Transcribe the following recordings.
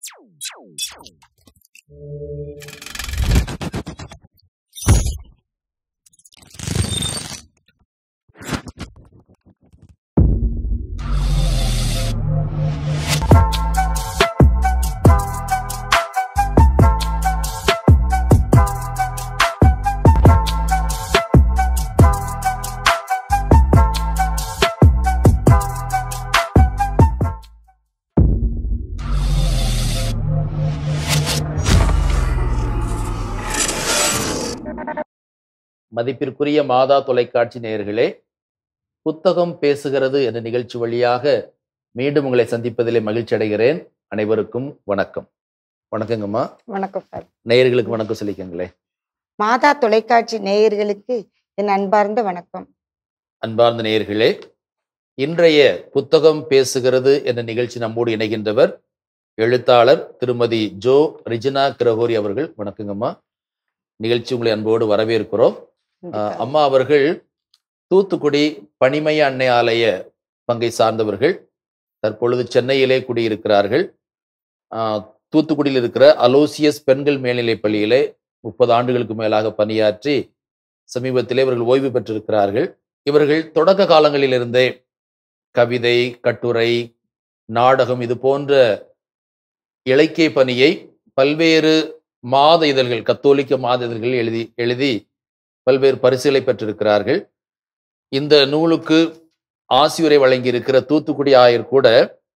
மதிப்பிற்குரிய மாதா தொலைக்காட்சி நேயர்களே புத்தகம் பேசுகிறது என்ற நிகழ்ச்சி வழியாக மீண்டும் உங்களை சந்திப்பதிலே மகிழ்ச்சி அடைகிறேன் அனைவருக்கும் வணக்கம் வணக்கங்கம்மா வணக்கம் சார் நேயர்களுக்கு வணக்கம் சொல்லிக்கங்களே மாதா தொலைக்காட்சி நேயர்களுக்கு என் அன்பார்ந்த வணக்கம் அன்பார்ந்த நேயர்களே இன்றைய புத்தகம் பேசுகிறது என்ற நிகழ்ச்சி நம்மோடு இணைகின்றவர் எழுத்தாளர் திருமதி ஜோ ரிஜினா கிரகோரி அவர்கள் வணக்கங்கம்மா நிகழ்ச்சி உங்களை அன்போடு வரவேற்கிறோம் அஹ் அம்மா அவர்கள் தூத்துக்குடி பனிமய அன்னை ஆலய பங்கை சார்ந்தவர்கள் தற்பொழுது சென்னையிலே குடியிருக்கிறார்கள் அஹ் தூத்துக்குடியில் இருக்கிற அலோசியஸ் பெண்கள் மேல்நிலைப் பள்ளியிலே முப்பது ஆண்டுகளுக்கு மேலாக பணியாற்றி சமீபத்திலே இவர்கள் ஓய்வு பெற்றிருக்கிறார்கள் இவர்கள் தொடக்க காலங்களிலிருந்தே கவிதை கட்டுரை நாடகம் இது போன்ற இலக்கிய பணியை பல்வேறு மாத இதழ்கள் கத்தோலிக்க மாத இதழ்கள் எழுதி எழுதி பல்வேறு பரிசுகளை பெற்றிருக்கிறார்கள் இந்த நூலுக்கு ஆசியுரை வழங்கியிருக்கிற தூத்துக்குடி ஆயர் கூட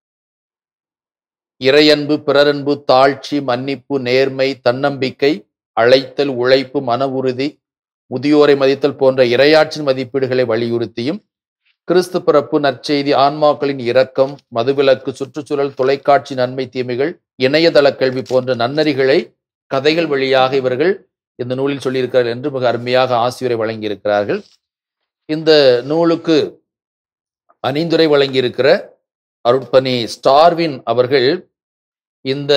இறையன்பு பிறரன்பு தாழ்ச்சி மன்னிப்பு நேர்மை தன்னம்பிக்கை அழைத்தல் உழைப்பு மன உறுதி முதியோரை மதித்தல் போன்ற இரையாற்றின் மதிப்பீடுகளை வலியுறுத்தியும் கிறிஸ்து பிறப்பு நற்செய்தி ஆன்மாக்களின் இரக்கம் மதுவிலக்கு சுற்றுச்சூழல் தொலைக்காட்சி நன்மை தீமைகள் இணையதள கல்வி போன்ற நன்னறிகளை கதைகள் வழியாக இவர்கள் இந்த நூலில் சொல்லியிருக்கிறார்கள் என்று மிக அருமையாக ஆசிரியரை வழங்கியிருக்கிறார்கள் இந்த நூலுக்கு அணிந்துரை வழங்கியிருக்கிற அருட்பணி ஸ்டார்வின் அவர்கள் இந்த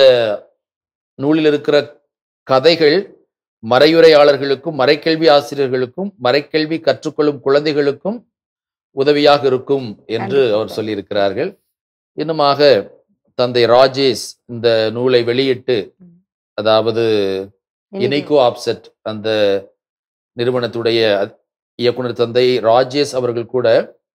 நூலில் இருக்கிற கதைகள் மறையுரையாளர்களுக்கும் மறைக்கல்வி ஆசிரியர்களுக்கும் மறைக்கல்வி கற்றுக்கொள்ளும் குழந்தைகளுக்கும் உதவியாக இருக்கும் என்று அவர் சொல்லியிருக்கிறார்கள் இன்னுமாக தந்தை ராஜேஷ் இந்த நூலை வெளியிட்டு அதாவது இணைகோ ஆப்செட் அந்த நிறுவனத்துடைய இயக்குனர் தந்தை ராஜேஷ் அவர்கள் கூட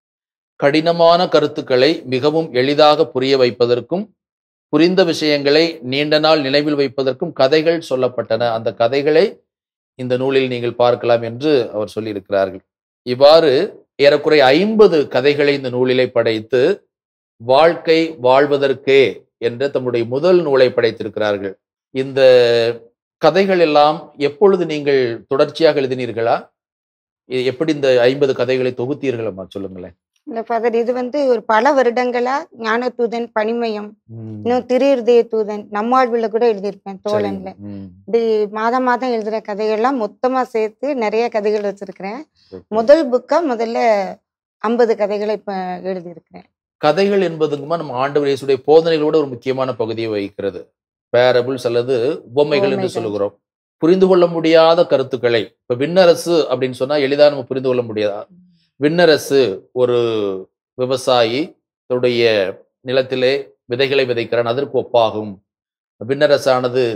கடினமான கருத்துக்களை மிகவும் எளிதாக புரிய வைப்பதற்கும் புரிந்த விஷயங்களை நீண்ட நாள் நினைவில் வைப்பதற்கும் கதைகள் சொல்லப்பட்டன அந்த கதைகளை இந்த நூலில் நீங்கள் பார்க்கலாம் என்று அவர் சொல்லியிருக்கிறார்கள் இவ்வாறு ஏறக்குறை ஐம்பது கதைகளை இந்த நூலிலே படைத்து வாழ்க்கை வாழ்வதற்கே என்ற தம்முடைய முதல் நூலை படைத்திருக்கிறார்கள் இந்த கதைகள் எல்லாம் எப்பொழுது நீங்கள் தொடர்ச்சியாக எழுதினீர்களா எ- எப்படி இந்த ஐம்பது கதைகளை தொகுத்தீர்களம்மா சொல்லுங்களேன் இல்ல ஃபாதர் இது வந்து ஒரு பல வருடங்களா ஞான தூதன் பனிமயம் இன்னும் திரு இருதய தூதன் நம்மாழ்வுல கூட எழுதியிருப்பேன் தோழன்ல சரிங்க. ம். இப்படி மாதம் மாதம் எழுதுற கதைகள்லாம் மொத்தமா சேர்த்து நிறைய கதைகள் வச்சிருக்கிறேன் Okay. முதல் புக்கா முதல்ல ஐம்பது கதைகளை இப்ப எழுதியிருக்கிறேன் கதைகள் என்பதுங்கம்மா நம்ம ஆண்டவர் இயேசுடைய போதனைகளோட ஒரு முக்கியமான பகுதியை வகிக்கிறது பேரபிள்ஸ் அல்லது உவமைகள் என்று உவமைகள். சொல்லுகிறோம் புரிந்து கொள்ள முடியாத கருத்துக்களை இப்ப விண்ணரசு அப்படின்னு சொன்னா எளிதா நம்ம புரிந்து கொள்ள முடியாது விண்ணரசு ஒரு விவசாயி தன்னுடைய நிலத்திலே விதைகளை விதைக்கிறான் அதற்கு ஒப்பாகும் விண்ணரசானது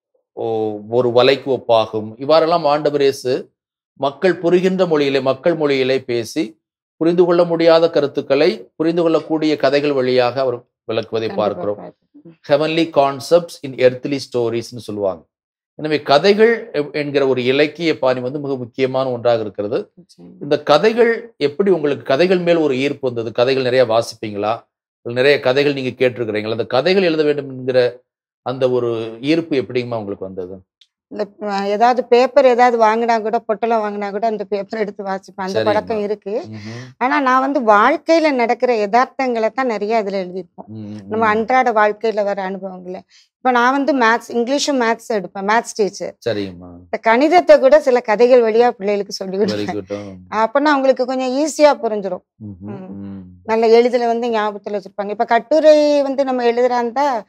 ஓ- ஒரு வலைக்கு ஒப்பாகும் இவ்வாறெல்லாம் ஆண்டவர் இயேசு மக்கள் புரிகின்ற மொழியிலே மக்கள் மொழியிலே பேசி புரிந்து கொள்ள முடியாத கருத்துக்களை புரிந்து கொள்ளக்கூடிய கதைகள் வழியாக அவர் விளக்குவதை பார்க்கிறோம் ஹெவன்லி கான்செப்ட்ஸ் இன் எர்த்லி ஸ்டோரிஸ்னு சொல்லுவாங்க எனவே கதைகள் எ- என்கிற ஒரு இலக்கிய பாணி வந்து மிக முக்கியமான ஒன்றாக இருக்கிறது இந்த கதைகள் எப்படி உங்களுக்கு கதைகள் மேல் ஒரு ஈர்ப்பு வந்தது கதைகள் நிறைய வாசிப்பீங்களா இல்ல நிறைய கதைகள் நீங்க கேட்டிருக்கிறீங்களா அந்த கதைகள் எழுத வேண்டும் என்கிற அந்த ஒரு ஈர்ப்பு எப்படிங்கம்மா உங்களுக்கு வந்தது இந்த அஹ், ஏதாவது பேப்பர் ஏதாவது வாங்கினா கூட பொட்டலம் வாங்கினா கூட அந்த பேப்பர் எடுத்து வாசிப்பேன் அந்த சரிம்மா. பழக்கம் இருக்கு ஆனா நான் வந்து வாழ்க்கையில நடக்கிற யதார்த்தங்களை தான் நிறைய இதுல எழுதியிருப்போம் நம்ம அன்றாட வாழ்க்கையில வர அனுபவங்களை இப்ப நான் வந்து மேத்ஸ் இங்கிலீஷும் மேத்ஸ் எடுப்பேன் மேத்ஸ் டீச்சர் சரிங்கம்மா இந்த கணிதத்தை கூட சில கதைகள் வழியா பிள்ளைகளுக்கு சொல்லி வெரி கொடுப்பேன் குட் அப்பனா அவங்களுக்கு கொஞ்சம் ஈஸியா புரிஞ்சிடும் நல்ல எளிதில் வந்து ஞாபகத்துல வச்சிருப்பாங்க இப்ப கட்டுரை வந்து நம்ம எழுதுறாந்தா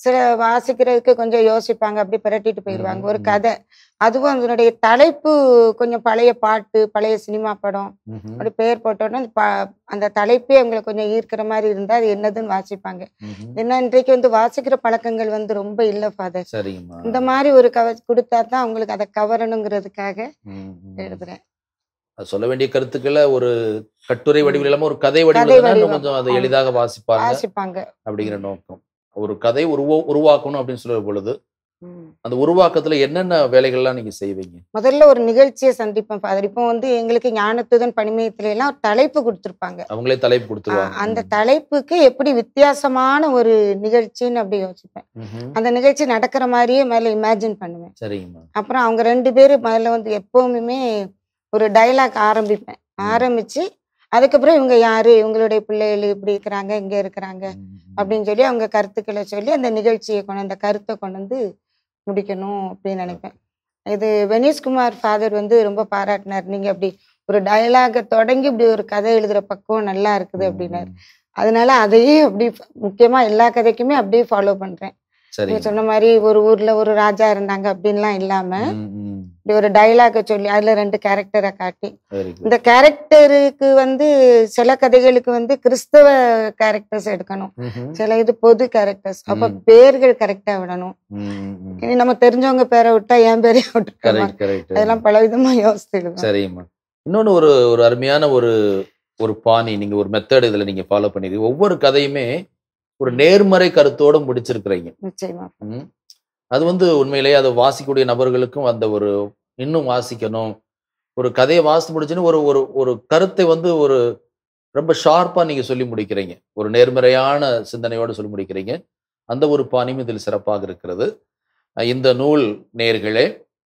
சில வாசிக்கிறதுக்கு கொஞ்சம் யோசிப்பாங்க அப்படி பிரட்டிட்டு போயிடுவாங்க ஒரு ம். கதை அதுவும் அதனுடைய தலைப்பு கொஞ்சம் பழைய பாட்டு பழைய சினிமா படம் ம்ஹும். அப்படி பேர் போட்டோன்னா அந்த ப- அந்த தலைப்பே அவங்களை கொஞ்சம் ஈர்க்கிற மாதிரி இருந்தா அது என்னதுன்னு வாசிப்பாங்க ம்ஹும். ஏன்னா இன்றைக்கு வந்து வாசிக்கிற பழக்கங்கள் வந்து ரொம்ப இல்ல ஃபாதர் சரிங்கம்மா இந்த மாதிரி ஒரு கவ கொடுத்தா தான் அவங்களுக்கு அதை கவரணுங்கிறதுக்காக ம், ம். எழுதுறேன் அது சொல்ல வேண்டிய கருத்துக்களை ஒரு கட்டுரை வடிவில் இல்லாம ஒரு கதை கதை வடிவில் இருந்தா இன்னும் வடிவம். கொஞ்சம் அதை ஆமா. எளிதாக வாசிப்பாங்க வாசிப்பாங்க அப்படிங்கிற நோக்கம் ஒரு கதை உருவ உருவாக்கணும் அப்படின்னு சொல்ற பொழுது ம். அந்த உருவாக்கத்துல என்னென்ன வேலைகள்லாம் நீங்க செய்வீங்க முதல்ல ஒரு நிகழ்ச்சியை சந்திப்பேன் ஃபாதர் இப்போ வந்து எங்களுக்கு ஞானத்துடன் பணிமயத்துல எல்லாம் ஒரு தலைப்பு கொடுத்துருப்பாங்க அவங்களே தலைப்பு கொடுத்துருவாங்க அந்த தலைப்புக்கு எப்படி வித்தியாசமான ஒரு நிகழ்ச்சின்னு அப்படி யோசிப்பேன் ம்ஹும். அந்த நிகழ்ச்சி நடக்கிற மாதிரியே மேல இமேஜின் பண்ணுவேன் சரிங்கம்மா அப்புறம் அவங்க ரெண்டு பேரும் முதல்ல வந்து எப்பவுமே ஒரு டைலாக் ஆரம்பிப்பேன் ஆரம்பிச்சு அதுக்கப்புறம் இவங்க யாரு இவங்களுடைய பிள்ளைகள் இப்படி இருக்கிறாங்க இங்க இருக்கிறாங்க ம், ம். அப்படின்னு சொல்லி அவங்க கருத்துக்களை சொல்லி அந்த நிகழ்ச்சியை கொண்டு அந்த கருத்தை கொண்டு வந்து முடிக்கணும் அப்படின்னு நினைப்பேன் இது வெனிஸ்குமார் ஃபாதர் வந்து ரொம்ப பாராட்டினார் நீங்க அப்படி ஒரு டயலாக தொடங்கி இப்படி ஒரு கதை எழுதுற பக்குவம் நல்லா இருக்குது அப்படின்னாரு அதனால அதையே அப்படி முக்கியமா எல்லா கதைக்குமே அப்படியே ஃபாலோ பண்றேன் சரி நீங்க சொன்ன மாதிரி ஒரு ஊர்ல ஒரு ராஜா இருந்தாங்க அப்படின்லாம் இல்லாம ம், ம். இப்படி ஒரு டைலாக சொல்லி அதுல ரெண்டு கேரக்டரை காட்டி Very good. இந்த கேரக்டருக்கு வந்து சில கதைகளுக்கு வந்து கிறிஸ்தவ கேரக்டர்ஸ் எடுக்கணும் ம்ஹும். சில இது பொது கேரக்டர்ஸ் அப்ப ம். பேர்கள் கரெக்டா விடணும் ம், ம், ம். இனி நம்ம தெரிஞ்சவங்க பேரை விட்டா என் பேரே விட்டுருக்கோமா Correct, correct. அதெல்லாம் பல விதமா யோசிச்சிடுவேன் சரிம்மா இன்னொன்னு ஒரு ஒரு அருமையான ஒரு ஒரு பாணி நீங்க ஒரு மெத்தட் இதுல நீங்க ஃபாலோ பண்ணிருக்கீங்க ஒவ்வொரு கதையுமே ஒரு நேர்மறை கருத்தோட முடிச்சிருக்கிறீங்க நிச்சயமா ம். அது வந்து உண்மையிலேயே அதை வாசிக்கக்கூடிய நபர்களுக்கும் அந்த ஒரு இன்னும் வாசிக்கணும் ஒரு கதையை வாசித்து முடிச்சுன்னு ஒரு ஒரு ஒரு கருத்தை வந்து ஒரு ரொம்ப ஷார்ப்பா நீங்க சொல்லி முடிக்கிறீங்க ஒரு நேர்மறையான சிந்தனையோட சொல்லி முடிக்கிறீங்க அந்த ஒரு பாணியும் இதில் சிறப்பாக இருக்கிறது அஹ் இந்த நூல் நேர்களே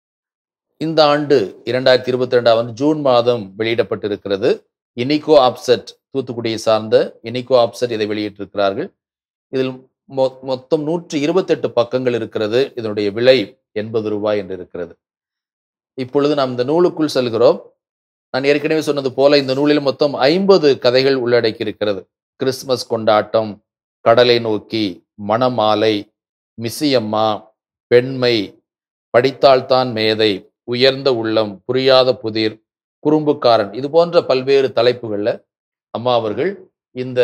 இந்த ஆண்டு இரண்டாயிரத்தி இருபத்தி ரெண்டாம் ஆண்டு ஜூன் மாதம் வெளியிடப்பட்டிருக்கிறது இனிகோ ஆப்செட் தூத்துக்குடியை சார்ந்த இனிகோ ஆப்செட் இதை வெளியிட்டிருக்கிறார்கள் இதில் மொ- மொத்தம் நூற்றி இருபத்தெட்டு பக்கங்கள் இருக்கிறது இதனுடைய விலை எண்பது ரூபாய் என்று இருக்கிறது இப்பொழுது நாம் இந்த நூலுக்குள் செல்கிறோம் நான் ஏற்கனவே சொன்னது போல இந்த நூலில் மொத்தம் ஐம்பது கதைகள் உள்ளடக்கி இருக்கிறது கிறிஸ்துமஸ் கொண்டாட்டம் கடலை நோக்கி மணமாலை மிசியம்மா பெண்மை படித்தால்தான் மேதை உயர்ந்த உள்ளம் புரியாத புதிர் குறும்புக்காரன் இது போன்ற பல்வேறு தலைப்புகள்ல அம்மா அவர்கள் இந்த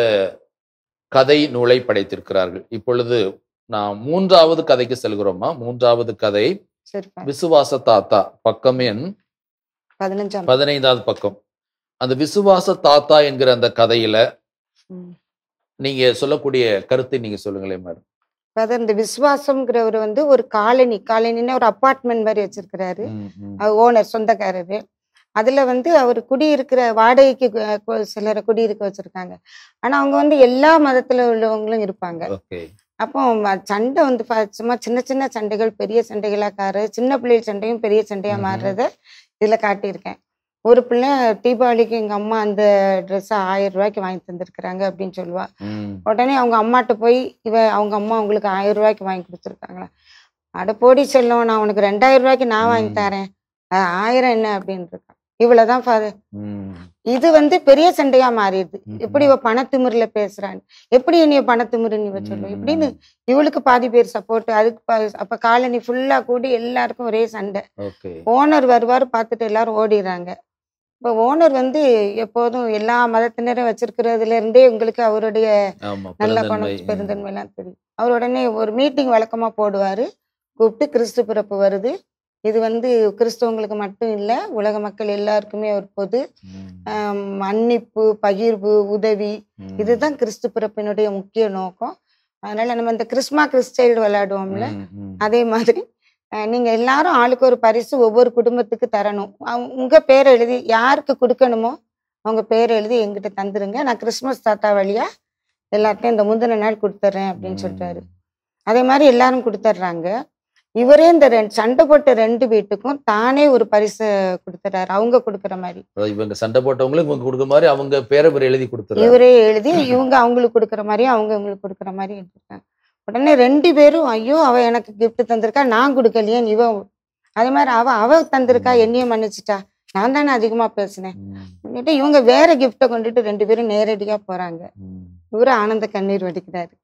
கதை நூலை படைத்திருக்கிறார்கள் இப்பொழுது நாம் மூன்றாவது கதைக்கு செல்கிறோமா மூன்றாவது கதை சரி விசுவாச தாத்தா பக்கம் எண் பதினஞ்சாம் பதினைந்தாவது பக்கம் அந்த விசுவாச தாத்தா என்கிற அந்த கதையில ம். நீங்க சொல்லக்கூடிய கருத்தை நீங்க சொல்லுங்களேன் மேடம் அதாவது இந்த விசுவாசம்ங்கிறவர் வந்து ஒரு காலனி காலனின்னு ஒரு அப்பார்ட்மெண்ட் மாதிரி வச்சிருக்கிறாரு ம், ம். ஓனர் சொந்தக்காரரு அதுல வந்து அவர் குடியிருக்கிற வாடகைக்கு கு- கு- சிலரை குடியிருக்க வச்சிருக்காங்க ஆனா அவங்க வந்து எல்லா மதத்துல உள்ளவங்களும் இருப்பாங்க ஓகே அப்போ ம- சண்டை வந்து பா- சும்மா சின்ன சின்ன சண்டைகள் பெரிய சண்டைகளா காரு சின்ன பிள்ளைகள் சண்டையும் பெரிய சண்டையா ம்ஹும். மாறுறத இதுல காட்டியிருக்கேன் ஒரு பிள்ளை தீபாவளிக்கு எங்க அம்மா அந்த ட்ரெஸ் ஆயிரம் ரூபாய்க்கு வாங்கி தந்திருக்கிறாங்க அப்படின்னு சொல்லுவா ம், உடனே அவங்க அம்மாட்ட போய் இவ அவங்க அம்மா உங்களுக்கு ஆயிரம் ரூபாய்க்கு வாங்கி கொடுத்துருக்காங்களா அட போடி செல்லம் நான் உனக்கு ரெண்டாயிரம் ரூபாய்க்கு நான் வாங்கி ம். தரேன் அஹ் ஆயிரம் என்ன அப்படின்னு இருக்கான் இவ்வளவுதான் ஃபாதர் ம். இது வந்து பெரிய சண்டையா மாறிடுது ம், எப்படி இவ பணத்திமிர்ல பேசுறான்னு எப்படி நீ பணத்திமிருன்னு இவ சொல்லுவ ம். இப்படின்னு இவளுக்கு பாதி பேர் சப்போர்ட் அதுக்கு பா- அப்ப காலனி ஃபுல்லா கூடி எல்லாருக்கும் ஒரே சண்டை ஓகே ஓனர் வருவார் பார்த்துட்டு எல்லாரும் ஓடிடுறாங்க இப்போ ஓனர் வந்து எப்போதும் எல்லா மதத்தினரும் வச்சிருக்கிறதுல இருந்தே உங்களுக்கு அவருடைய ஆமா நல்ல பெருந்தன்மை. குணம் பெருந்தன்மை எல்லாம் தெரியும் அவர் உடனே ஒரு மீட்டிங் வழக்கமா போடுவாரு கூப்பிட்டு கிறிஸ்து பிறப்பு வருது இது வந்து கிறிஸ்தவங்களுக்கு மட்டும் இல்ல உலக மக்கள் எல்லாருக்குமே ஒரு பொது ம், ஆம், மன்னிப்பு பகிர்வு உதவி ம். இதுதான் கிறிஸ்து பிறப்பினுடைய முக்கிய நோக்கம் அதனால நம்ம இந்த கிறிஸ்மா கிறிஸ்டைல் விளையாடுவோம்ல ம், ம். அதே மாதிரி அஹ், நீங்க எல்லாரும் ஆளுக்கு ஒரு பரிசு ஒவ்வொரு குடும்பத்துக்கு தரணும் அவங்க- உங்க பேரை எழுதி யாருக்கு கொடுக்கணுமோ அவங்க பேரை எழுதி எங்கிட்ட தந்துருங்க நான் கிறிஸ்மஸ் தாத்தா வழியா எல்லாத்தையும் இந்த முந்தின நாள் கொடுத்துட்றேன் அப்படின்னு சொல்றாரு அதே மாதிரி எல்லாரும் கொடுத்துட்றாங்க இவரே இந்த ரெண்டு சண்டை போட்ட ரெண்டு வீட்டுக்கும் தானே ஒரு பரிசு கொடுத்துறாரு அவங்க கொடுக்குற மாதிரி அதாவது இவங்க சண்டை போட்டவங்களுக்கு இவங்க கொடுக்குற மாதிரி அவங்க பேரை பேர் எழுதி கொடுத்துறாரு இவரே எழுதி இவங்க அவங்களுக்கு கொடுக்குற மாதிரியும் அவங்க இவங்களுக்கு கொடுக்குற மாதிரி எழுதிருக்காங்க உடனே ரெண்டு பேரும் ஐயோ அவ எனக்கு gift தந்திருக்கா நான் கொடுக்கலையே இவ அதே மாதிரி அவ அவ தந்திருக்கா ம். என்னையும் மன்னிச்சிட்டா நான் தானே அதிகமா பேசினேன் ம், சொல்லிட்டு இவங்க வேற கிஃப்ட்டை கொண்டுட்டு ரெண்டு பேரும் நேரடியா போறாங்க ம். இவரு ஆனந்த கண்ணீர் வடிக்கிறாரு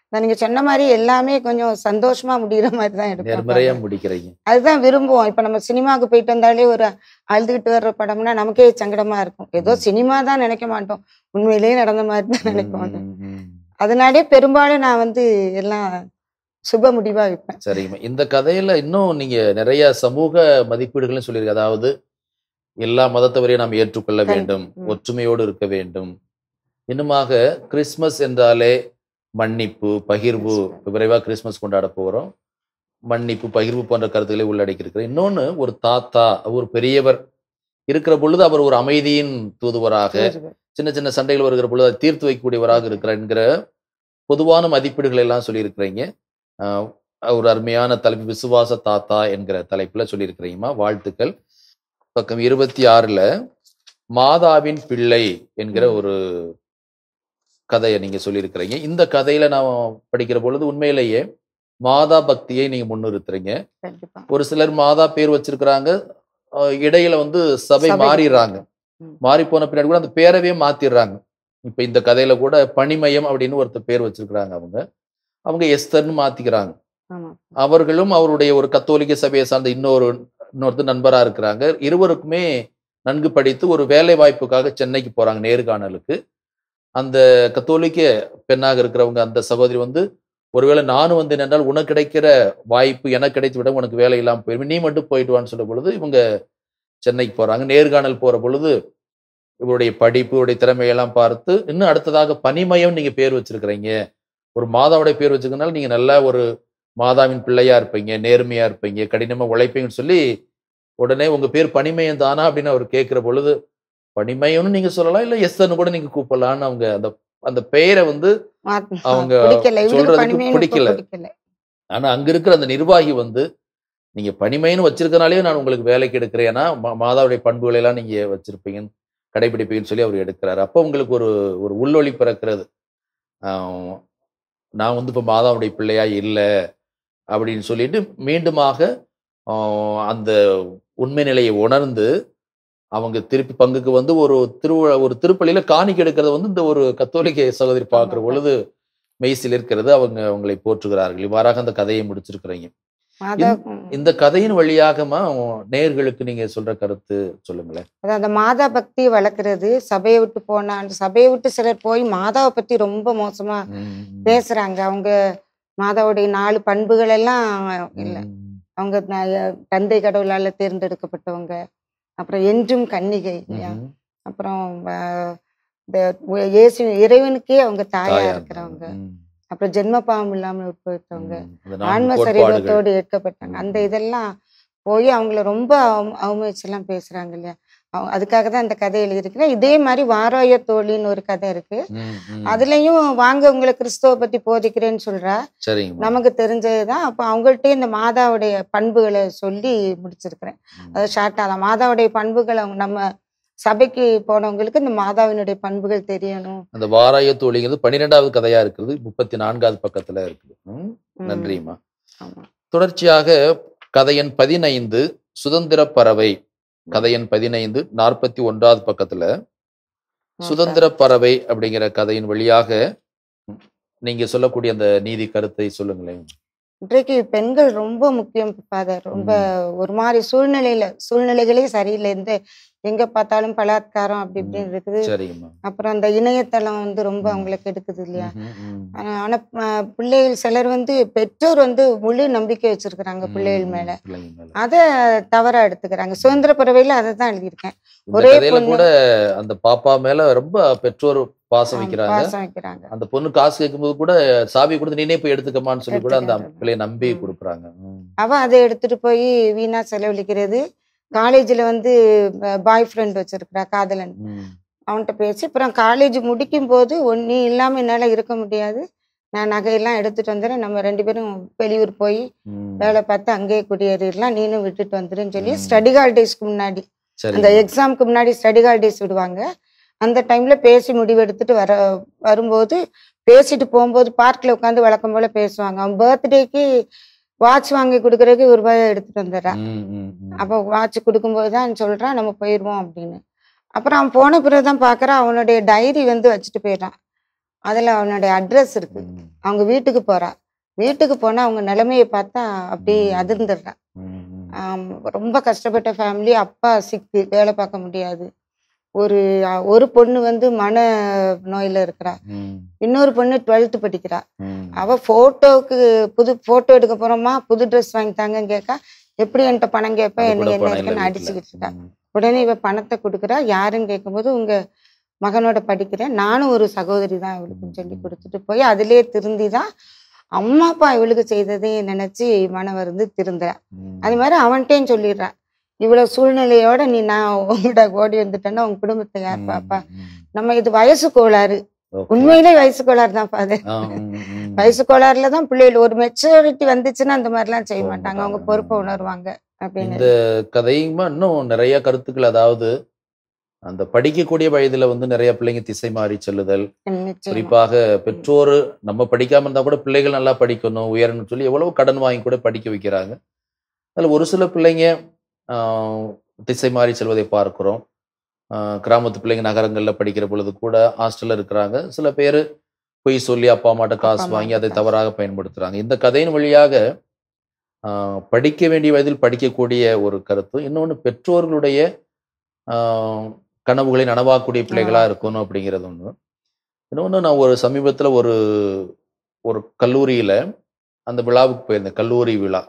நான் நீங்க சொன்ன மாதிரி எல்லாமே கொஞ்சம் சந்தோஷமா முடிகிற மாதிரி தான் நேர்மறையா எடுப்போம் முடிக்கிறீங்க அதுதான் விரும்புவோம் இப்ப நம்ம சினிமாவுக்கு போயிட்டு வந்தாலே ஒரு அழுதுகிட்டு வர்ற படம்னா நமக்கே சங்கடமா இருக்கும் ஏதோ சினிமா தான் நினைக்க மாட்டோம் உண்மையிலேயே நடந்த மாதிரி தான் நினைக்க மாட்டோம் ம், ம், ம். அதனாலே பெரும்பாலும் நான் வந்து எல்லாம் சுப முடிவா வைப்பேன் சரிங்கம்மா இந்த கதையில இன்னும் நீங்க நிறைய சமூக மதிப்பீடுகளும் சொல்லியிருக்கு அதாவது எல்லா மதத்தவரையும் நாம் ஏற்றுக்கொள்ள கண்- வேண்டும் ம். ஒற்றுமையோடு இருக்க வேண்டும் இன்னுமாக கிறிஸ்மஸ் என்றாலே மன்னிப்பு பகிர்வு இப்ப விரைவா கிறிஸ்மஸ் கொண்டாட போகிறோம் மன்னிப்பு பகிர்வு போன்ற கருத்துக்களை உள்ளடக்கி இன்னொன்னு ஒரு தாத்தா ஒரு பெரியவர் இருக்கிற பொழுது அவர் ஒரு அமைதியின் தூதுவராக சின்ன சின்ன சண்டைகள் வருகிற பொழுது அதை தீர்த்து வைக்கக்கூடியவராக இருக்கிறார் என்கிற பொதுவான மதிப்பீடுகள் எல்லாம் சொல்லியிருக்கிறீங்க ஆஹ் ஒரு அருமையான தலைப்பு விசுவாச தாத்தா என்கிற தலைப்புல சொல்லியிருக்கிறீங்கம்மா வாழ்த்துக்கள் பக்கம் இருபத்தி ஆறுல மாதாவின் பிள்ளை என்கிற ம். ஒரு கதையை நீங்க சொல்லியிருக்கிறீங்க இந்த கதையில நான் படிக்கிற பொழுது உண்மையிலேயே மாதா பக்தியை நீங்க முன்னிறுத்துறீங்க கண்டிப்பா ஒரு சிலர் மாதா பேர் வச்சிருக்கிறாங்க அஹ் இடையில வந்து சபை சபை. மாறிடுறாங்க ம். மாறி போன பின்னாடி கூட அந்த பேரவே மாத்திடுறாங்க இப்ப இந்த கதையில கூட பனிமயம் அப்படின்னு ஒருத்தர் பேர் வச்சிருக்கிறாங்க அவங்க அவங்க எஸ்தர்னு மாத்திக்கிறாங்க ஆமா அவர்களும் அவருடைய ஒரு கத்தோலிக்க சபையை சார்ந்த இன்னொரு இன்னொருத்தர் நண்பரா இருக்கிறாங்க இருவருக்குமே நன்கு படித்து ஒரு வேலை வாய்ப்புக்காக சென்னைக்கு போறாங்க நேர்காணலுக்கு அந்த கத்தோலிக்க பெண்ணாக இருக்கிறவங்க அந்த சகோதரி வந்து ஒருவேளை நானும் வந்து என்றால் உனக்கு கிடைக்கிற வாய்ப்பு எனக்கு கிடைத்து விட உனக்கு வேலை இல்லாமல் போயிடும் நீ மட்டும் போயிட்டு வான்னு சொல்லும் பொழுது இவங்க சென்னைக்கு போறாங்க நேர்காணல் போற பொழுது இவருடைய படிப்பு இவருடைய திறமையெல்லாம் பார்த்து இன்னும் அடுத்ததாக பனிமயம் நீங்க பேர் வச்சிருக்கிறீங்க ஒரு மாதாவுடைய பேர் வச்சிருக்கனால நீங்க நல்ல ஒரு மாதாவின் பிள்ளையா இருப்பீங்க நேர்மையா இருப்பீங்க கடினமா உழைப்பீங்கன்னு சொல்லி உடனே உங்க பேர் பனிமயம் தானா அப்படின்னு அவர் கேட்கிற பொழுது பனிமயம்னு நீங்க சொல்லலாம் இல்ல எஸ்ன்னு கூட நீங்க கூப்பிடலாம்னு அவங்க அந்த அந்த பெயரை வந்து மாத்- அவங்க பிடிக்கல இவங்களுக்கு சொல்றதுக்கு பணிமேனு இப்ப பிடிக்கல. பிடிக்கல ஆனா அங்க இருக்கிற அந்த நிர்வாகி வந்து நீங்க பணிமைன்னு வச்சிருக்கனாலே நான் உங்களுக்கு வேலைக்கு எடுக்கிறேன் ஏன்னா மா- மாதாவுடைய பண்புகளை எல்லாம் நீங்க வச்சிருப்பீங்கன்னு கடைபிடிப்பீங்கன்னு சொல்லி அவர் எடுக்கிறாரு அப்போ உங்களுக்கு ஒரு ஒரு உள்ளொளி பிறக்கிறது ஆஹ் நான் வந்து இப்ப மாதாவுடைய பிள்ளையா இல்லை அப்படின்னு சொல்லிட்டு மீண்டுமாக ஆஹ் அந்த உண்மை நிலையை உணர்ந்து அவங்க திருப்பி பங்குக்கு வந்து ஒரு திருவிழா ஒரு திருப்பலியில காணிக்கை எடுக்கிறத வந்து இந்த ஒரு கத்தோலிக்க சகோதரி பார்க்கிற ஆமா. பொழுது மெய்சில் இருக்கிறது அவங்க அவங்களை போற்றுகிறார்கள் இவ்வாறாக அந்த கதையை முடிச்சிருக்கிறீங்க மாதா இந்த கதையின் வழியாகமா நேர்களுக்கு நீங்க சொல்ற கருத்து சொல்லுங்களேன் அதான் அந்த மாதா பக்தி வளர்க்கறது சபையை விட்டு போனா அந்த சபையை விட்டு சிலர் போய் மாதாவை பத்தி ரொம்ப மோசமா பேசுறாங்க அவங்க மாதாவுடைய நாலு பண்புகள் எல்லாம் இல்லை அவங்க ந- தந்தை கடவுளால தேர்ந்தெடுக்கப்பட்டவங்க அப்புறம் என்றும் கன்னிகை இல்லையா ம்ஹும். அப்புறம் ஆஹ், இந்த உ- இயேசு இறைவனுக்கே அவங்க தாயா தாயா இருக்கிறவங்க ம், அப்புறம் ஜென்ம பாவம் இல்லாமல் உட்படுத்தவங்க ம். அந்த நான்கு ஆன்ம கோட்பாடுகள். சரீரத்தோடு ஏற்கப்பட்டாங்க அந்த இதெல்லாம் போய் அவங்கள ரொம்ப அவ- அவமதிச்செல்லாம் பேசுறாங்க இல்லையா அவங்க அதுக்காக தான் இந்த கதை எழுதியிருக்கிறேன் இதே மாதிரி வாராய தோழின்னு ஒரு கதை இருக்கு ம், ம். அதுலயும் வாங்க உங்களை கிறிஸ்துவ பத்தி போதிக்கிறேன்னு சொல்றா சரிங்கம்மா நமக்கு தெரிஞ்சதுதான் அப்ப அவங்கள்ட்ட இந்த மாதாவுடைய பண்புகளை சொல்லி முடிச்சிருக்கிறேன் ம். அது ஷார்ட்டா தான் மாதாவுடைய பண்புகள் அவங்க நம்ம சபைக்கு போனவங்களுக்கு இந்த மாதாவினுடைய பண்புகள் தெரியணும் அந்த வாராய தோழிங்கிறது பன்னிரெண்டாவது கதையா இருக்குது முப்பத்தி நான்காவது பக்கத்துல இருக்குது ம், ம், நன்றிம்மா ஆமா. தொடர்ச்சியாக கதையன் பதினைந்து சுதந்திர பறவை கதையன் பதினைந்து நாற்பத்தி ஒன்றாவது பக்கத்துல சுதந்திர பறவை அப்படிங்கிற கதையின் வழியாக நீங்க சொல்லக்கூடிய அந்த நீதி கருத்தை சொல்லுங்களேன் இன்றைக்கு பெண்கள் ரொம்ப முக்கியம் ஃபாதர் ரொம்ப ஒரு மாதிரி சூழ்நிலையில சூழ்நிலைகளே சரியில்லை இந்த எங்க பார்த்தாலும் பலாத்காரம் அப்படி இப்படின்னு இருக்குது சரிங்கம்மா அப்புறம் அந்த இணையதளம் வந்து ரொம்ப ம். அவங்களுக்கு எடுக்குது இல்லையா ம்ஹும், ம். ஆனா ஆனா, அஹ், பிள்ளைகள் சிலர் வந்து பெற்றோர் வந்து முழு நம்பிக்கை வச்சிருக்கிறாங்க பிள்ளைகள் ம், மேல பிள்ளைங்க மேல அத தவறா எடுத்துக்கிறாங்க சுதந்திர பறவையில அதை தான் எழுதியிருக்கேன் இந்த ஒரே கதையில பொண்ணு- கூட அந்த பாப்பா மேல ரொம்ப பெற்றோர் பாசம் ஆமா, வைக்கிறாங்க பாசம் வைக்கிறாங்க அந்த பொண்ணு காசு கேட்கும்போது கூட சாவி கொடுத்து நீனே போய் எடுத்துக்கமான்னு சொல்லி கூட அந்த எடுத்துக்க. பிள்ளைய நம்பி ம். கொடுக்குறாங்க ம். அவ அதை எடுத்துட்டு போய் வீணா செலவழிக்கிறது காலேஜ்ல வந்து பாய் ஃப்ரெண்ட் வச்சிருக்கிறா காதலன் ம். அவன்கிட்ட பேசி அப்புறம் காலேஜ் முடிக்கும் போது ஒன் நீ இல்லாம என்னால இருக்க முடியாது நான் நகையெல்லாம் எடுத்துட்டு வந்துடுறேன் நம்ம ரெண்டு பேரும் வெளியூர் போய் ம். வேலை பார்த்து அங்கேயே குடியேறிடலாம் நீனும் விட்டுட்டு வந்துருன்னு சொல்லி ம். ஸ்டடி ஹாலிடேஸ்க்கு முன்னாடி சரி அந்த எக்ஸாம்க்கு முன்னாடி ஸ்டடி ஹாலிடேஸ் விடுவாங்க அந்த டைம்ல பேசி முடிவெடுத்துட்டு வர வரும்போது பேசிட்டு போகும்போது பார்க்ல உட்காந்து வழக்கம் போல பேசுவாங்க அவன் பர்த்டேக்கு வாட்ச் வாங்கி கொடுக்கறதுக்கு ஒரு ரூபாய் எடுத்துட்டு வந்துடுறான் ம், ம், ம். அப்போ வாட்ச் கொடுக்கும்போது தான் சொல்றான் நம்ம போயிடுவோம் அப்படின்னு அப்புறம் அவன் போன பிறகு தான் பார்க்கறான் அவனுடைய டைரி வந்து வச்சுட்டு போயிடுறான் அதுல அவனுடைய அட்ரஸ் இருக்கு ம், அவங்க வீட்டுக்கு போறா வீட்டுக்கு போனா அவங்க நிலைமையை பார்த்தா அப்படியே ம். அதிர்ந்துடுறான் ம், ம். ஆம், ரொம்ப கஷ்டப்பட்ட ஃபேமிலி அப்பா சிக்கு வேலை பார்க்க முடியாது ஒரு அ, ஒரு பொண்ணு வந்து மன நோயில இருக்கிறா ம், இன்னொரு பொண்ணு டுவெல்த் படிக்கிறா ம். அவ போட்டோவுக்கு புது போட்டோ எடுக்க போறோமா புது ட்ரெஸ் வாங்கி தாங்கன்னு கேட்கா எப்படி என்கிட்ட பணம் கேட்ப அது என்ன கூட என்ன பணம் இல்ல இருக்குன்னு வீட்டுல. அடிச்சுக்கிட்டு இருக்கா ம், உடனே இவ பணத்தை கொடுக்குறா யாருன்னு கேட்கும்போது உங்க மகனோட படிக்கிறேன் நானும் ஒரு சகோதரி தான் இவளுக்குன்னு சொல்லி கொடுத்துட்டு போய் அதிலே திருந்தி தான் அம்மா அப்பா இவளுக்கு செய்ததையும் நினைச்சு மன வந்து திருந்துறா ம். அது மாதிரி அவன்கிட்டயும் சொல்லிடுறான் இவ்வளவு சூழ்நிலையோட நீ நான் உங்கள்கிட்ட ஓடி வந்துட்டேன்னா உங்க குடும்பத்தை யார் ம், பாப்பா ம். நம்ம இது வயசு கோளாறு Okay. உண்மையிலே வயசு கோளாறு தான் ஃபாதர் ஆ, ம், ம். வயசு கோளாறுல தான் பிள்ளைகள் ஒரு மெச்சூரிட்டி வந்துச்சுன்னா அந்த மாதிரிலாம் செய்ய போக மாட்டாங்க அவங்க மாட்டாங்க. பொறுப்பை உணர்வாங்க அப்படின்னு இந்த கதையுமா இன்னும் நிறைய கருத்துக்கள் அதாவது அந்த படிக்கக்கூடிய வயதுல வந்து நிறைய பிள்ளைங்க திசை மாறி செல்லுதல் நிச்சயமா. குறிப்பாக பெற்றோர் நம்ம படிக்காம இருந்தா கூட பிள்ளைகள் நல்லா படிக்கணும் உயரணும்னு சொல்லி எவ்வளவு கடன் வாங்கி கூட படிக்க வைக்கிறாங்க அதுல ஒரு சில பிள்ளைங்க ஆஹ், திசை மாறி செல்வதை பார்க்கிறோம் ஆஹ், கிராமத்து பிள்ளைங்க நகரங்கள்ல படிக்கிற பொழுது கூட ஹாஸ்டல்ல இருக்கிறாங்க சில பேர் பொய் சொல்லி அப்பா அம்மாட்ட காசு அப்பா வாங்கி அதை அம்மாட்ட தவறாக பயன்படுத்துறாங்க இந்த கதையின் வழியாக ஆஹ், படிக்க வேண்டிய வயதில் படிக்கக்கூடிய ஒரு கருத்து இன்னொன்று பெற்றோர்களுடைய ஆஹ், கனவுகளை நனவாக்கக்கூடிய பிள்ளைகளா இருக்கணும் அப்படிங்கிறது ஒன்று இன்னொன்று நான் ஒரு சமீபத்தில் ஒரு ஒரு கல்லூரியில அந்த விழாவுக்கு போயிருந்தேன் கல்லூரி விழா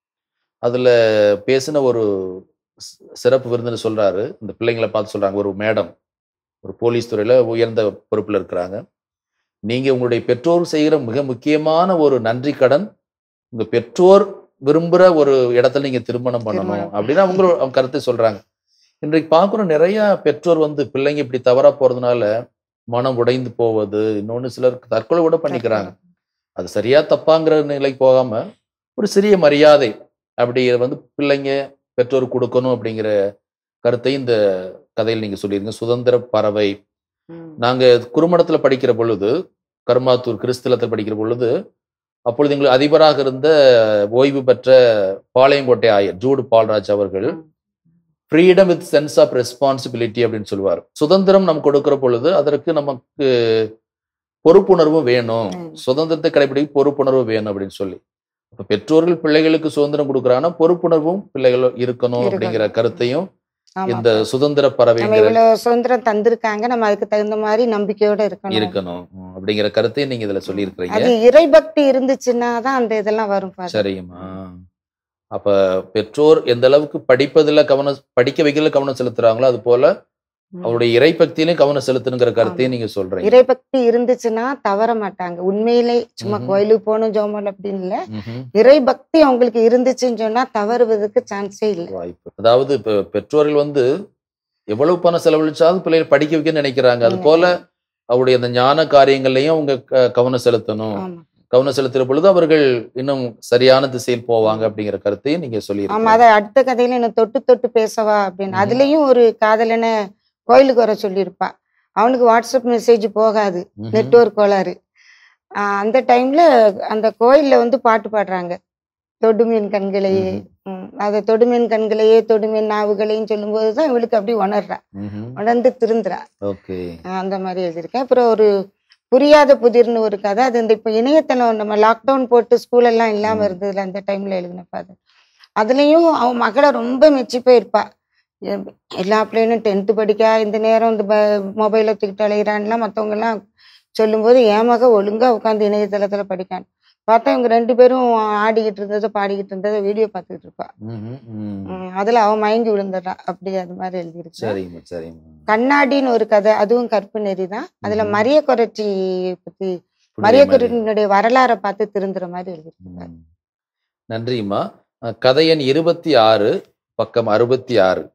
அதுல பேசின ஒரு சி- சிறப்பு விருந்துன்னு சொல்றாரு இந்த பிள்ளைங்களை பார்த்து சொல்றாங்க ஒரு மேடம் ஒரு போலீஸ் துறையில உயர்ந்த பொறுப்புல இருக்கிறாங்க நீங்க உங்களுடைய பெற்றோர் செய்கிற மிக முக்கியமான ஒரு நன்றி கடன் உங்க பெற்றோர் விரும்புற ஒரு இடத்துல நீங்க திருமணம் பண்ணணும் திருமணம். அப்படின்னு அவங்க அவங்க கருத்தை சொல்றாங்க இன்றைக்கு பார்க்குறோம் நிறைய பெற்றோர் வந்து பிள்ளைங்க இப்படி தவறா போறதுனால மனம் உடைந்து போவது இன்னொன்னு சிலர் தற்கொலை கூட பண்ணிக்கிறாங்க அது சரியா தப்பாங்கிற நிலைக்கு போகாம ஒரு சிறிய மரியாதை அப்படி வந்து பிள்ளைங்க பெற்றோர் கொடுக்கணும் அப்படிங்கிற கருத்தை இந்த கதையில் நீங்க சொல்லியிருங்க சுதந்திர பறவை ம். நாங்க குறுமடத்துல படிக்கிற பொழுது கருமாத்தூர் கிறிஸ்தலத்தில் படிக்கிற பொழுது அப்பொழுது எங்களுக்கு அதிபராக இருந்த ஓய்வு பெற்ற பாளையங்கோட்டை ஆயர் ஜூடு பால்ராஜ் அவர்கள் ம். Freedom with sense of responsibility அப்படின்னு சொல்லுவார் சுதந்திரம் நம்ம கொடுக்கிற பொழுது அதற்கு நமக்கு பொறுப்புணர்வு வேணும் ம். சுதந்திரத்தை கடைபிடிக்க பொறுப்புணர்வு வேணும் அப்படின்னு சொல்லி அப்ப பெற்றோர்கள் பிள்ளைகளுக்கு சுதந்திரம் கொடுக்குறாங்கன்னா பொறுப்புணர்வும் பிள்ளைகள் இருக்கணும் இருக்கணும். அப்படிங்கிற கருத்தையும் ஆமா. இந்த சுதந்திர நம்ம பறவைங்கிற இவ்வளவு சுதந்திரம் தந்திருக்காங்க நம்ம அதுக்கு தகுந்த மாதிரி நம்பிக்கையோட இருக்கணும் இருக்கணும் உம், அப்படிங்கிற கருத்தையும் நீங்க இதுல சொல்லியிருக்கிறீங்க அது இறைபக்தி இருந்துச்சுன்னா தான் அந்த இதெல்லாம் வரும் பாரு. சரிம்மா அப்ப பெற்றோர் எந்த அளவுக்கு படிப்பதுல கவனம் படிக்க வைக்கிறதுல கவனம் செலுத்துறாங்களோ அது போல ம். அவருடைய இறைபக்தியிலும் கவனம் செலுத்தணுங்கிற கருத்தையும் ஆமா. நீங்க சொல்றீங்க இறைபக்தி இருந்துச்சுன்னா தவற மாட்டாங்க உண்மையிலே சும்மா ம்ஹும். கோயிலுக்கு போகணும் ஜோமல் அப்படின்னு இல்ல ம்ஹும். இறைபக்தி அவங்களுக்கு இருந்துச்சுன்னு சொன்னா தவறுவதற்கு சான்ஸே இல்லை வாய்ப்பு அதாவது இப்ப பெற்றோர்கள் வந்து எவ்வளவு பணம் செலவழிச்சாலும் பிள்ளைகள் படிக்க வைக்க நினைக்கிறாங்க அது ம். போல அவருடைய அந்த ஞான காரியங்கள்லயும் அவங்க க- கவனம் செலுத்தணும் ஆமா கவனம் செலுத்துற பொழுது அவர்கள் இன்னும் சரியான திசையில் போவாங்க அப்படிங்கிற கருத்தையும் நீங்க சொல்லி ஆமா அத அடுத்த கதையில என்ன தொட்டு தொட்டு பேசவா அப்படின்னு ம்ஹும். அதுலயும் ஒரு காதலனை கோயிலுக்கு வர சொல்லியிருப்பா அவனுக்கு வாட்ஸ்அப் மெசேஜ் போகாது நெட்வொர்க் கோளாறு ஆஹ் அந்த டைம்ல அந்த கோயில்ல வந்து பாட்டு பாடுறாங்க தொடுமீன் கண்களையே ம், அது தொடுமீன் கண்களையே தொடுமீன் நாவுகளையும் சொல்லும்போது தான் இவளுக்கு அப்படி உணர்றா உணர்ந்து திருந்துறா ஓகே ஆஹ் அந்த மாதிரி எழுதியிருக்கேன் அப்புறம் ஒரு புரியாத புதிர்னு ஒரு கதை அது இந்த இப்போ இணையதளம் நம்ம லாக்டவுன் போட்டு ஸ்கூல் எல்லாம் இல்லாம ம். இருந்ததுல அந்த டைம்ல எழுதினப்ப அது அதுலயும் அவன் மகளை ரொம்ப மெச்சி போயிருப்பா எ- எல்லா பிள்ளைகளும் டென்த்து படிக்கா இந்த நேரம் இந்த மொபைலை தூக்கிட்டு அலைகிறான்லாம் மற்றவங்க எல்லாம் சொல்லும்போது என் மக ஒழுங்கா உட்காந்து இணையதளத்துல படிக்கான் பார்த்தா இவங்க ரெண்டு பேரும் ஆடிக்கிட்டு இருந்ததை பாடிக்கிட்டு இருந்ததை வீடியோ பார்த்துக்கிட்டு இருப்பா உம், அதுல அவன் மயங்கி விழுந்துடுறான் அப்படி அது மாதிரி எழுதியிருக்கு சரிம்மா சரிம்மா கண்ணாடின்னு ஒரு கதை அதுவும் கற்பு நெறி தான் அதுல ம்ஹும். மரிய குரட்சி பத்தி புரியுற மரிய மாதிரி. குரட்டினுடைய வரலாறை பார்த்து திருந்துற மாதிரி எழுதியிருக்காங்க ம். நன்றிம்மா அஹ், கதை எண் இருபத்தி ஆறு பக்கம் அறுபத்தி ஆறு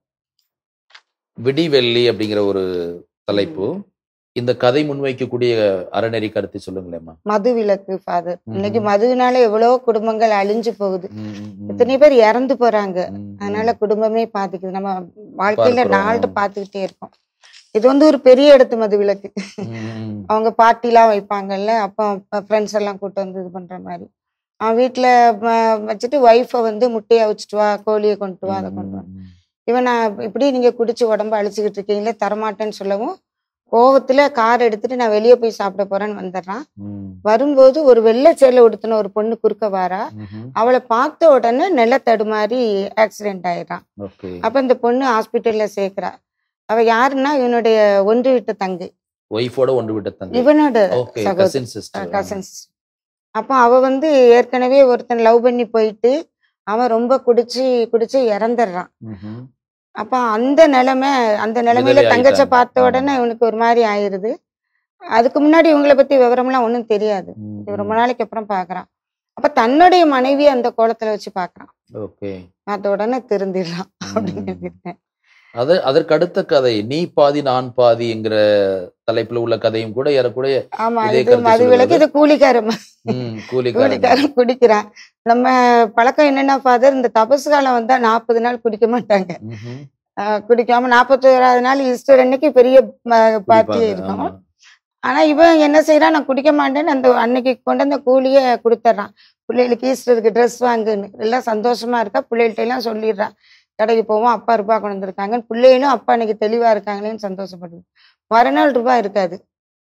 விடிவெள்ளி அப்படிங்கிற ஒரு தலைப்பு இந்த கதை முன்வைக்கக்கூடிய அறநெறி கருத்தை சொல்லுங்களேம்மா மது விலக்கு ஃபாதர் ம்ஹும். இன்னைக்கு மதுவினால எவ்வளவோ குடும்பங்கள் அழிஞ்சு போகுது ம், ம், ம். எத்தனை பேர் இறந்து போறாங்க ம், ம். அதனால குடும்பமே பாதிக்குது நம்ம வாழ்க்கையில பார்க்கிறோம். நாள்கிட்ட பார்த்துக்கிட்டே இருக்கோம் இது வந்து ஒரு பெரிய இடத்து மது விலக்கு ம், ம். அவங்க பார்ட்டிலாம் வைப்பாங்கல்ல அப்போ ஃப்ரெண்ட்ஸ் எல்லாம் கூட்டு வந்து இது பண்ற மாதிரி அவன் வீட்டுல ம- வச்சுட்டு ஒய்ஃபை வந்து முட்டையை வச்சுட்டு வா கோழியை கொண்டு வா அதை கொண்டு வா ம், ம். இவன் நான் இப்படி நீங்க குடிச்சு உடம்ப அழிச்சுக்கிட்டு இருக்கீங்களே தரமாட்டேன்னு சொல்லவும் கோவத்துல கார் எடுத்துட்டு நான் வெளியே போய் சாப்பிட போறேன்னு வந்துடுறான் ம், வரும்போது ஒரு வெள்ளை சேலை உடுத்தின ஒரு பொண்ணு குறுக்க வாரா ம்ஹும். அவளை பார்த்த உடனே நில தடுமாறி ஆக்சிடென்ட் ஆயிடுறான் ஓகே அப்ப இந்த பொண்ணு ஹாஸ்பிட்டல்ல சேர்க்கிறா அவ யாருன்னா இவனுடைய ஒன்று விட்ட தங்கை ஒய்ஃபோட ஒன்று விட்ட தங்கை இவனோட ஓகே சகோதரி கசின் சிஸ்டர் கசன்ஸ் அப்போ அவ வந்து ஏற்கனவே ஒருத்தன் லவ் பண்ணி போயிட்டு அவன் ரொம்ப குடிச்சு குடிச்சு இறந்துடுறான் அப்ப அந்த நிலைமை அந்த நிலைமையில விதவை தங்கச்ச ஆயிட்டாங்க. பார்த்த உடனே இவனுக்கு ஒரு மாதிரி ஆயிருது அதுக்கு முன்னாடி இவங்கள பத்தி விவரம்லாம் ஒன்றும் தெரியாது இது ரொம்ப நாளைக்கு அப்புறம் பாக்குறான் அப்ப தன்னுடைய மனைவி அந்த கோலத்துல வச்சு பாக்குறான் ஓகே பார்த்த உடனே திருந்திடலாம் அப்படின்னு எழுதியிருக்கேன். அது அதற்கு அடுத்த கதை நீ பாதி நான் பாதி என்கிற தலைப்புல உள்ள கதையும் கூட ஏறக்கூடிய ஆமா இதே இது கருத்தை மது விலக்கு சொல்லுவது. இது கூலிக்காரன் ம், கூலிக்காரன் கூலிக்காரன் குடிக்கிறான் நம்ம பழக்கம் என்னன்னா ஃபாதர் இந்த தபசு காலம் வந்தா நாற்பது நாள் குடிக்க மாட்டாங்க ம்ஹும். ஆஹ் குடிக்காம நாற்பத்தோராவது நாள் ஈஸ்டர் அன்னைக்கு பெரிய பார்ட்டி குடிப்பாங்க, இருக்கும் ஆமா. ஆனா இவன் என்ன செய்யறான் நான் குடிக்க மாட்டேன்னு அந்த அன்னைக்கு கொண்டு வந்த கூலிய கொடுத்துட்றான் பிள்ளைகளுக்கு ஈஸ்டருக்கு ட்ரெஸ் வாங்குன்னு எல்லாம் சந்தோஷமா இருக்கா பிள்ளைகள்ட்ட எல்லாம் சொல்லிடுறான் கடைக்கு போவோம் அப்பா ரூபாய் கொண்டு வந்திருக்காங்க பிள்ளைகளும் அப்பா இன்னைக்கு தெளிவா இருக்காங்களேன்னு சந்தோஷப்படுது மறுநாள் ரூபாய் இருக்காது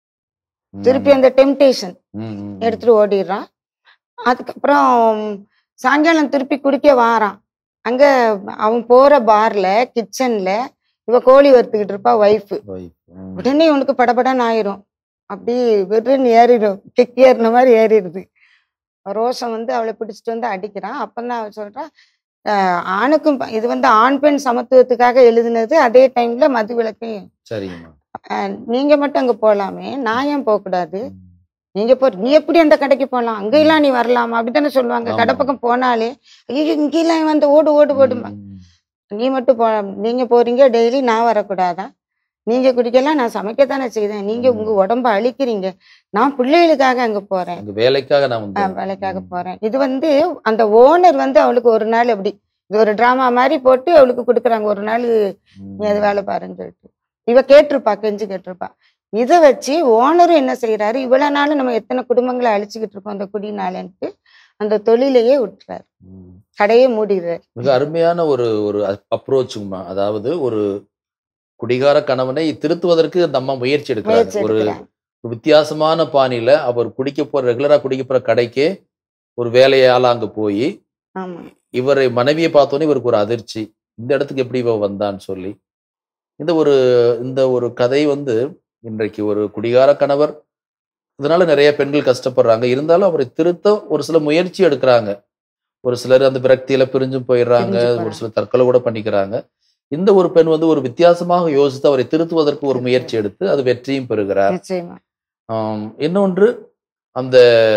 ம். திருப்பி அந்த டெம்டேஷன் ம், ம், ம். எடுத்துட்டு ஓடிடுறான் அதுக்கப்புறம் சாயங்காலம் திருப்பி குடிக்க வாரான் அங்க அவன் போற பார்ல கிச்சன்ல இவ கோழி வறுத்துக்கிட்டு இருப்பா ஒய்ஃப் Wife. ம். உடனே இவனுக்கு படபடன்னு ஆயிரும் அப்படி வெறுன்னு ஏறிடும் கிக் ஏறின மாதிரி ஏறிடுது ரோஷம் வந்து அவளை பிடிச்சிட்டு வந்து அடிக்கிறான் அப்பந்தான் அவன் சொல்றான் "ஆஹ் ஆணுக்கும் பெ- இது வந்து ஆண் பெண் சமத்துவத்துக்காக எழுதினது அதே டைம்ல மது விளக்கையும் சரிங்கம்மா ஆஹ் நீங்க மட்டும் அங்க போலாமே நான் ஏன் போக கூடாது ம். நீங்க போ நீ எப்படி அந்த கடைக்கு போலாம் அங்கெல்லாம் நீ வரலாமா அப்படித்தானே சொல்லுவாங்க ஆமா. கடை பக்கம் போனாலே ஐயோ இங்கெல்லாம் வந்து ஓடு ஓடு ஓடுமா ம். நீ மட்டும் போ நீங்க போறீங்க டெய்லி நான் வரக்கூடாதா நீங்க குடிக்கலாம் நான் சமைக்கத்தானே செய்தேன் நீங்க ம். உங்க உடம்ப அழிக்கிறீங்க நான் பிள்ளைகளுக்காக அங்க போறேன் அங்க வேலைக்காக நான் ஆஹ் வந்து வேலைக்காக போறேன் இது வந்து அந்த ஓனர் வந்து அவளுக்கு ஒரு நாள் எப்படி இது ஒரு டிராமா மாதிரி போட்டு அவளுக்கு கொடுக்குறாங்க ஒரு நாள் நீ அது வேலை பாருன்னு சொல்லிட்டு இவ கேட்டிருப்பா கெஞ்சு கேட்டிருப்பா இதை வச்சு ஓனரும் என்ன செய்யறாரு இவ்வளவு நாள் நம்ம எத்தனை குடும்பங்களை அழிச்சுக்கிட்டு இருக்கோம் அந்த குடினாலன்ட்டு அந்த தொழிலையே விட்டுறாரு ம். கடையே மூடிடுறாரு மிக அருமையான ஒரு ஒரு அப்ரோச்சுங்கம்மா அதாவது ஒரு குடிகார கணவனை திருத்துவதற்கு அந்த அம்மா முயற்சி எடுக்கிறாங்க முயற்சி ஒரு எடுக்கிறாங்க வித்தியாசமான பாணியில அவர் குடிக்க போற ரெகுலரா குடிக்க போற கடைக்கே ஒரு வேலையால அங்க போய் ஆமா இவரை மனைவியை பார்த்தோன்னே இவருக்கு ஒரு அதிர்ச்சி இந்த இடத்துக்கு எப்படி இவ வந்தான்னு சொல்லி இந்த ஒரு இந்த ஒரு கதை வந்து இன்றைக்கு ஒரு குடிகார கணவர் இதனால நிறைய பெண்கள் கஷ்டப்படுறாங்க இருந்தாலும் அவரை திருத்த ஒரு சில முயற்சி எடுக்கிறாங்க ஒரு சிலர் அந்த விரக்தியில பிரிஞ்சும் போயிடுறாங்க பிரிஞ்சு ஒரு போறாங்க. சிலர் தற்கொலை கூட பண்ணிக்கிறாங்க இந்த ஒரு பெண் வந்து ஒரு வித்தியாசமாக யோசித்து அவரை திருத்துவதற்கு ஒரு முயற்சி எடுத்து அது வெற்றியும் பெறுகிறார் நிச்சயமா ஆம், இன்னொன்று அந்த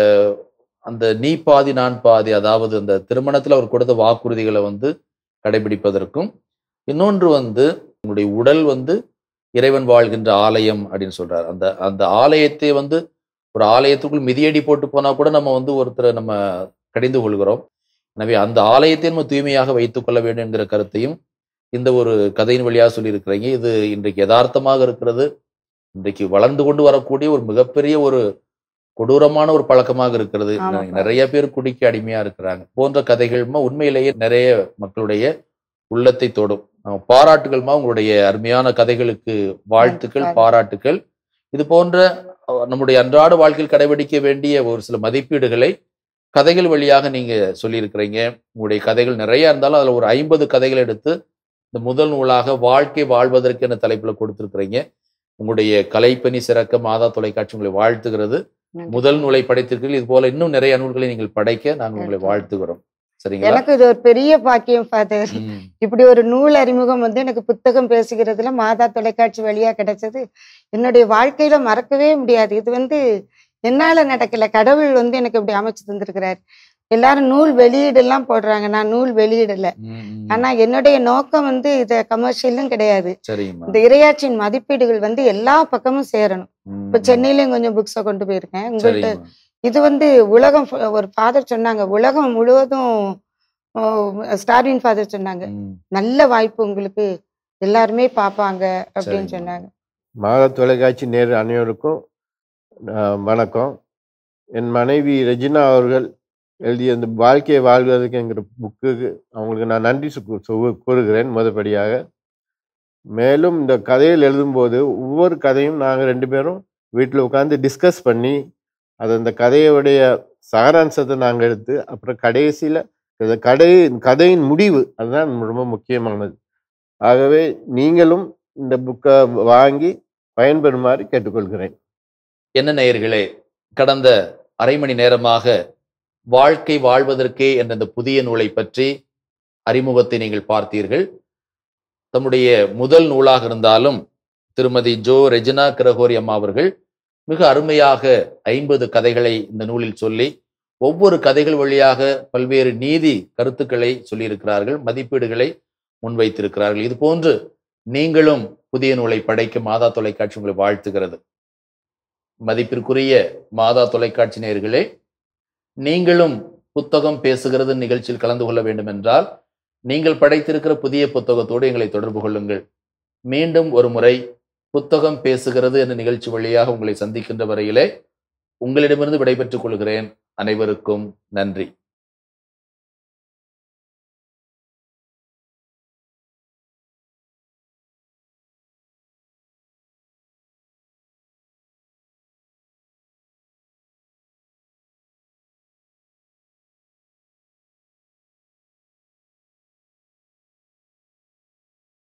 அந்த நீ பாதி நான் பாதி அதாவது அந்த திருமணத்துல அவர் கொடுத்த வாக்குறுதிகளை வந்து கடைபிடிப்பதற்கும் இன்னொன்று வந்து உங்களுடைய உடல் வந்து இறைவன் வாழ்கின்ற ஆலயம் அப்படின்னு சொல்றாரு அந்த அந்த ஆலயத்தை வந்து ஒரு ஆலயத்துக்குள் மிதியடி போட்டு போனா கூட நம்ம வந்து ஒருத்தரை நம்ம கடிந்து கொள்கிறோம் எனவே அந்த ஆலயத்தை நம்ம தூய்மையாக வைத்துக் கொள்ள வேண்டும் என்கிற கருத்தையும் இந்த ஒரு கதையின் வழியாக சொல்லியிருக்கிறீங்க இது இன்றைக்கு யதார்த்தமாக இருக்கிறது இன்றைக்கு வளர்ந்து கொண்டு வரக்கூடிய ஒரு மிகப்பெரிய ஒரு கொடூரமான ஒரு பழக்கமாக இருக்கிறது ஆமா. நிறைய பேர் குடிக்க அடிமையா இருக்கிறாங்க போன்ற கதைகள்மா உண்மையிலேயே நிறைய மக்களுடைய உள்ளத்தை தொடும் அஹ் பாராட்டுகள்மா உங்களுடைய அருமையான கதைகளுக்கு வாழ்த்துக்கள் நன்றி. பாராட்டுக்கள் இது போன்ற அஹ், நம்முடைய அன்றாட வாழ்க்கையில் கடைபிடிக்க வேண்டிய ஒரு சில மதிப்பீடுகளை கதைகள் வழியாக நீங்க சொல்லியிருக்கிறீங்க உங்களுடைய கதைகள் நிறைய இருந்தாலும் அதுல ஒரு ஐம்பது கதைகள் எடுத்து இந்த முதல் நூலாக வாழ்க்கை வாழ்வதற்கு என்ற தலைப்புல கொடுத்திருக்கிறீங்க உங்களுடைய கலைப்பணி சிறக்க மாதா தொலைக்காட்சி உங்களை வாழ்த்துகிறது நன்றி. முதல் நூலை படைத்திருக்கிறீர்கள் இது போல இன்னும் நிறைய நூல்களை நீங்கள் படைக்க நாங்கள் உங்களை நன்றி. வாழ்த்துகிறோம் சரிங்களா எனக்கு இது ஒரு பெரிய பாக்கியம் ஃபாதர் ம், இப்படி ஒரு நூல் அறிமுகம் வந்து எனக்கு புத்தகம் பேசுகிறதுல மாதா தொலைக்காட்சி வழியா கிடைச்சது என்னுடைய வாழ்க்கையில மறக்கவே முடியாது இது வந்து என்னால நடக்கல கடவுள் வந்து எனக்கு இப்படி அமைச்சு தந்திருக்கிறார் எல்லாரும் நூல் வெளியீடெல்லாம் போடுறாங்க நான் நூல் வெளியிடல ம், ம். ஆனா என்னுடைய நோக்கம் வந்து இத கமர்ஷியலும் கிடையாது சரிங்கம்மா இந்த இரையாட்சியின் மதிப்பீடுகள் வந்து எல்லா பக்கமும் சேரணும் ம், இப்ப சென்னையிலயும் கொஞ்சம் புக்ஸை கொண்டு போயிருக்கேன் உங்கள்கிட்ட சரிங்கம்மா இது வந்து உலகம் ஃபு- ஒரு ஃபாதர் சொன்னாங்க உலகம் முழுவதும் ஸ்டார்வின் ஃபாதர் சொன்னாங்க ம், நல்ல வாய்ப்பு உங்களுக்கு எல்லாருமே பார்ப்பாங்க அப்படின்னு சரிங்க. சொன்னாங்க மாத தொலைக்காட்சி நேர் அனைவருக்கும் ஆஹ், வணக்கம் என் மனைவி ரெஜினா அவர்கள் எழுதிய அந்த வாழ்க்கையை வாழ்வதற்குங்கிற புக்குக்கு அவங்களுக்கு நான் நன்றி சு- சு- கூறுகிறேன் முதற்படியாக மேலும் இந்த கதையில் எழுதும்போது ஒவ்வொரு கதையும் நாங்கள் ரெண்டு பேரும் வீட்டில் உட்காந்து டிஸ்கஸ் பண்ணி அது அந்த கதையுடைய சாராம்சத்தை நாங்கள் எடுத்து அப்புறம் கடைசியில் இந்த கடை கதையின் முடிவு அதுதான் ரொம்ப முக்கியமானது ஆகவே நீங்களும் இந்த புக்கை வாங்கி பயன்பெறுமாறு கேட்டுக்கொள்கிறேன் என்ன நேயர்களே கடந்த அரை மணி நேரமாக வாழ்க்கை வாழ்வதற்கே என்ற இந்த புதிய நூலை பற்றி அறிமுகத்தை நீங்கள் பார்த்தீர்கள் தம்முடைய முதல் நூலாக இருந்தாலும் திருமதி ஜோ ரெஜினா கிரகோரி அம்மா அவர்கள் மிக அருமையாக ஐம்பது கதைகளை இந்த நூலில் சொல்லி ஒவ்வொரு கதைகள் வழியாக பல்வேறு நீதி கருத்துக்களை சொல்லியிருக்கிறார்கள் மதிப்பீடுகளை முன்வைத்திருக்கிறார்கள் இது போன்று நீங்களும் புதிய நூலை படைக்க மாதா தொலைக்காட்சி உங்களை வாழ்த்துகிறது மதிப்பிற்குரிய மாதா தொலைக்காட்சி நேயர்களே நீங்களும் புத்தகம் பேசுகிறது நிகழ்ச்சியில் கலந்து கொள்ள வேண்டும் என்றால் நீங்கள் படைத்திருக்கிற புதிய புத்தகத்தோடு எங்களை தொடர்பு கொள்ளுங்கள் மீண்டும் ஒரு முறை புத்தகம் பேசுகிறது என்ற நிகழ்ச்சி வழியாக உங்களை சந்திக்கின்ற வரையிலே உங்களிடமிருந்து விடைபெற்றுக் கொள்கிறேன் அனைவருக்கும் நன்றி